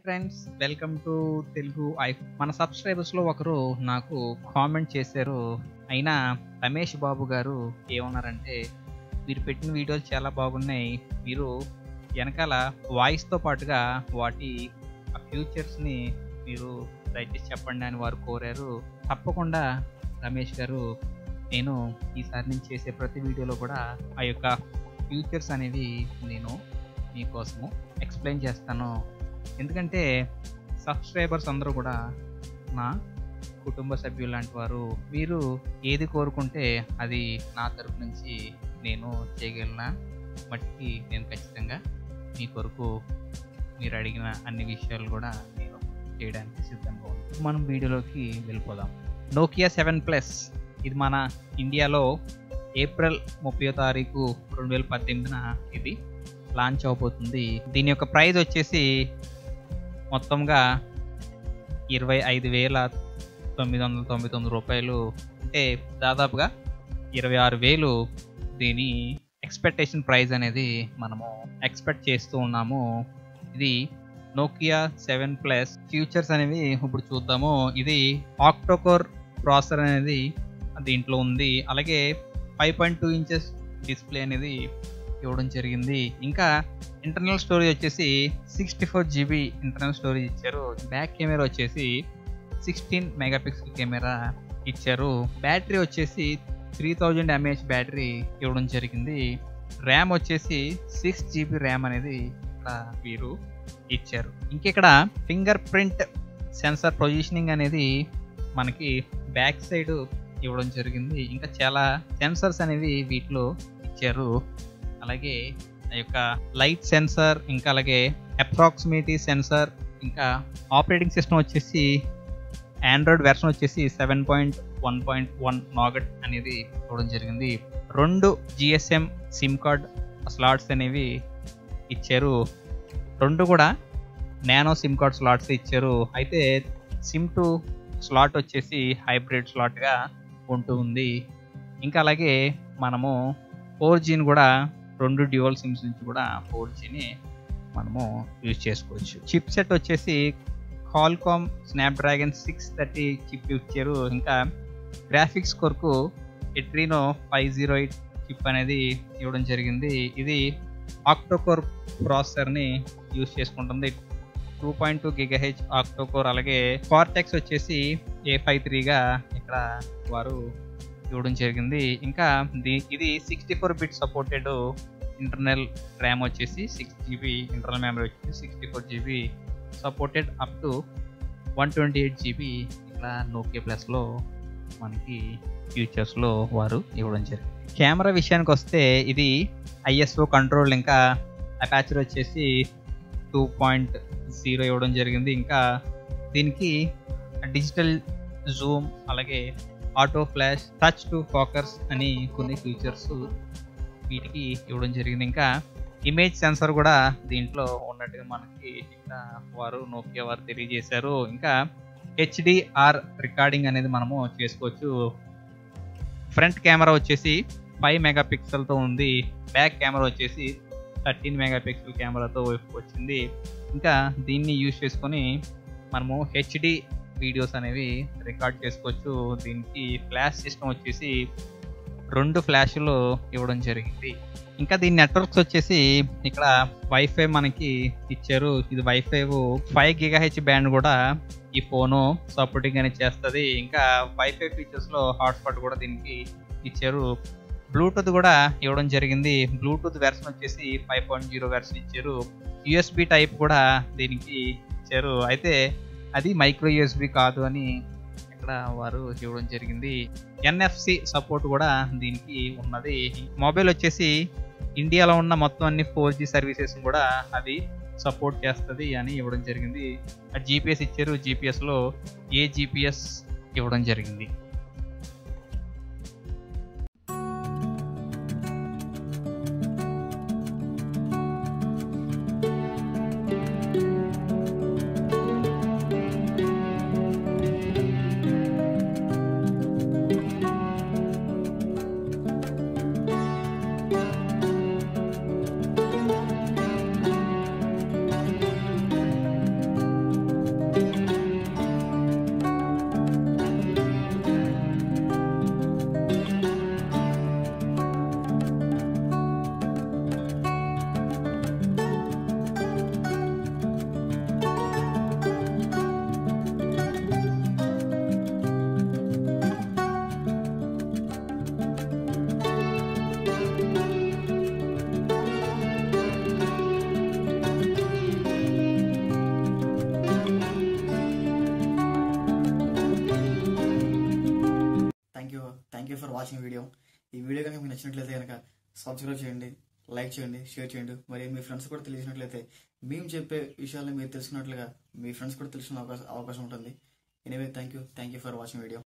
friends welcome to Telugu I మన subscribers లో ఒకరు నాకు కామెంట్ చేశారు అయినా రమేష్ బాబు గారు ఏమన్నారంటే మీరు పెట్టిన వీడియోలు చాలా బాగున్నాయి మీరు వెనకాల వాయిస్ తో పాటుగా వాటి ఆ ఫ్యూచర్స్ ని మీరు దయచేసి చెప్పండి అని వారు కోరారు తప్పకుండా రమేష్ గారు నేను ఈసారి నుంచి చేసే ప్రతి వీడియోలో కూడా ఆ యొక్క ఫ్యూచర్స్ అనేవి నేను మీకోసము ఎక్స్ప్లెయిన్ చేస్తాను ఎందుకంటే సబ్స్క్రైబర్స్ అందరూ కూడా నా కుటుంబ సభ్యులు లాంటి వారు మీరు ఏది కోరుకుంటే అది నా తరపు నుంచి నేను చేయగలిగిన మట్టికి నేను ఖచ్చితంగా మీ కొరకు మీరు అడిగిన అన్ని విషయాలు కూడా నేను చేయడానికి సిద్ధంగా ఉన్నాను మనం వీడియోలోకి వెళ్ళిపోదాం నోకియా సెవెన్ ప్లస్ ఇది మన ఇండియాలో ఏప్రిల్ ముప్పై తారీఖు రెండు వేల పద్దెనిమిదిన ఇది లాంచ్ అవబోతుంది దీని యొక్క ప్రైస్ వచ్చేసి మొత్తంగా ఇరవై ఐదు వేల తొమ్మిది వందల తొంభై తొమ్మిది రూపాయలు అంటే దాదాపుగా ఇరవై ఆరు వేలు దీని ఎక్స్పెక్టేషన్ ప్రైస్ అనేది మనము ఎక్స్పెక్ట్ చేస్తూ ఉన్నాము ఇది నోకియా సెవెన్ ప్లస్ ఫ్యూచర్స్ అనేవి ఇప్పుడు చూద్దాము ఇది ఆక్టోకోర్ ప్రాసెసర్ అనేది దీంట్లో ఉంది అలాగే five point two inches display అనేది ఇవ్వడం జరిగింది ఇంకా ఇంటర్నల్ స్టోరేజ్ వచ్చేసి sixty four GB internal storage ఇచ్చారు బ్యాక్ కెమెరా వచ్చేసి సిక్స్టీన్ మెగాపిక్సెల్ కెమెరా ఇచ్చారు బ్యాటరీ వచ్చేసి త్రీ థౌజండ్ ఎంఏహెచ్ బ్యాటరీ ఇవ్వడం జరిగింది ర్యామ్ వచ్చేసి సిక్స్ జీబీ ర్యామ్ అనేది ఇక్కడ వీరు ఇచ్చారు ఇంకెక్కడ ఫింగర్ ప్రింట్ సెన్సార్ పొజిషనింగ్ అనేది మనకి బ్యాక్ సైడ్ ఇవ్వడం జరిగింది ఇంకా చాలా సెన్సర్స్ అనేవి వీటిలో ఇచ్చారు అలాగే ఆ యొక్క లైట్ సెన్సార్ ఇంకా అలాగే అప్రాక్సిమేటీ సెన్సార్ ఇంకా ఆపరేటింగ్ సిస్టమ్ వచ్చేసి ఆండ్రాయిడ్ వెర్షన్ వచ్చేసి seven point one point one Nougat అనేది ఇవ్వడం జరిగింది రెండు జిఎస్ఎం సిమ్ కార్డ్ స్లాట్స్ అనేవి ఇచ్చారు రెండు కూడా నానో సిమ్ కార్డ్ స్లాట్స్ ఇచ్చారు అయితే సిమ్ టు స్లాట్ వచ్చేసి హైబ్రిడ్ స్లాట్గా ఉంటూ ఉంది ఇంకా అలాగే మనము ఫోర్ జీని కూడా రెండు డ్యూయల్ సిమ్స్ నుంచి కూడా ఫోర్ జీని మనము యూజ్ చేసుకోవచ్చు చిప్ సెట్ వచ్చేసి Qualcomm Snapdragon six thirty chip ఇచ్చారు ఇంకా గ్రాఫిక్స్ కొరకు Adreno five zero eight chip అనేది ఇవ్వడం జరిగింది ఇది ఆక్టోకోర్ ప్రాసెసర్ని యూజ్ చేసుకుంటుంది two point two GHz octacore అలాగే కార్టెక్స్ వచ్చేసి ఏ ఫైవ్ త్రీగా ఇక్కడ వారు ఇవ్వడం జరిగింది ఇంకా ఇది sixty four bit supported internal RAM వచ్చేసి సిక్స్ జీబీ ఇంటర్నల్ మెమరీ వచ్చేసి sixty four GB supported up to one twenty eight GB ఇక్కడ నోకియా ప్లస్లో మనకి ఫ్యూచర్స్లో వారు ఇవ్వడం జరిగింది కెమెరా విషయానికి వస్తే ఇది ఐఎస్ఓ కంట్రోల్ ఇంకా అపాచర్ వచ్చేసి టూ పాయింట్ జీరో ఇవ్వడం జరిగింది ఇంకా దీనికి డిజిటల్ జూమ్ అలాగే auto flash touch to focus అని కొన్ని ఫీచర్స్ వీటికి ఇవ్వడం జరిగింది ఇంకా ఇమేజ్ సెన్సర్ కూడా దీంట్లో ఉన్నట్టుగా మనకి ఇక్కడ వారు నోకియా వారు తెలియజేశారు ఇంకా హెచ్డిఆర్ రికార్డింగ్ అనేది మనము చేసుకోవచ్చు ఫ్రంట్ కెమెరా వచ్చేసి ఫైవ్ మెగా పిక్సెల్తో ఉంది బ్యాక్ కెమెరా వచ్చేసి థర్టీన్ మెగా పిక్సెల్ కెమెరాతో వచ్చింది ఇంకా దీన్ని యూజ్ చేసుకొని మనము హెచ్డి వీడియోస్ అనేవి రికార్డ్ చేసుకోవచ్చు దీనికి ఫ్లాష్ సిస్టమ్ వచ్చేసి రెండు ఫ్లాష్లు ఇవ్వడం జరిగింది ఇంకా దీని నెట్వర్క్స్ వచ్చేసి ఇక్కడ వైఫై మనకి ఇచ్చారు ఇది WiFi five giga H band కూడా ఈ ఫోను సపోర్టింగ్ అనేది చేస్తుంది ఇంకా వైఫై ఫీచర్స్లో హాట్స్పాట్ కూడా దీనికి ఇచ్చారు బ్లూటూత్ కూడా ఇవ్వడం జరిగింది బ్లూటూత్ వెర్షన్ వచ్చేసి ఫైవ్ పాయింట్ జీరో వెర్షన్ ఇచ్చారు యూఎస్బి టైప్ కూడా దీనికి ఇచ్చారు అయితే అది మైక్రో యూఎస్బి కాదు అని ఇక్కడ వారు ఇవ్వడం జరిగింది ఎన్ఎఫ్సి సపోర్ట్ కూడా దీనికి ఉన్నది మొబైల్ వచ్చేసి ఇండియాలో ఉన్న మొత్తం అన్ని ఫోర్ జీ సర్వీసెస్ కూడా అది సపోర్ట్ చేస్తుంది అని ఇవ్వడం జరిగింది జీపీఎస్ ఇచ్చారు జీపీఎస్లో ఏ జీపీఎస్ ఇవ్వడం జరిగింది వాచింగ్ వీడియో ఈ వీడియో కనుక మీకు నచ్చినట్లయితే కనుక సబ్స్క్రైబ్ చేయండి లైక్ చేయండి షేర్ చేయండి మరి మీ ఫ్రెండ్స్ కూడా తెలిసినట్లయితే మేము చెప్పే విషయాలను మీరు తెలుసుకున్నట్లుగా మీ ఫ్రెండ్స్ కూడా తెలుసుకునే అవకాశం అవకాశం ఉంటుంది anyway thank you thank you for watching video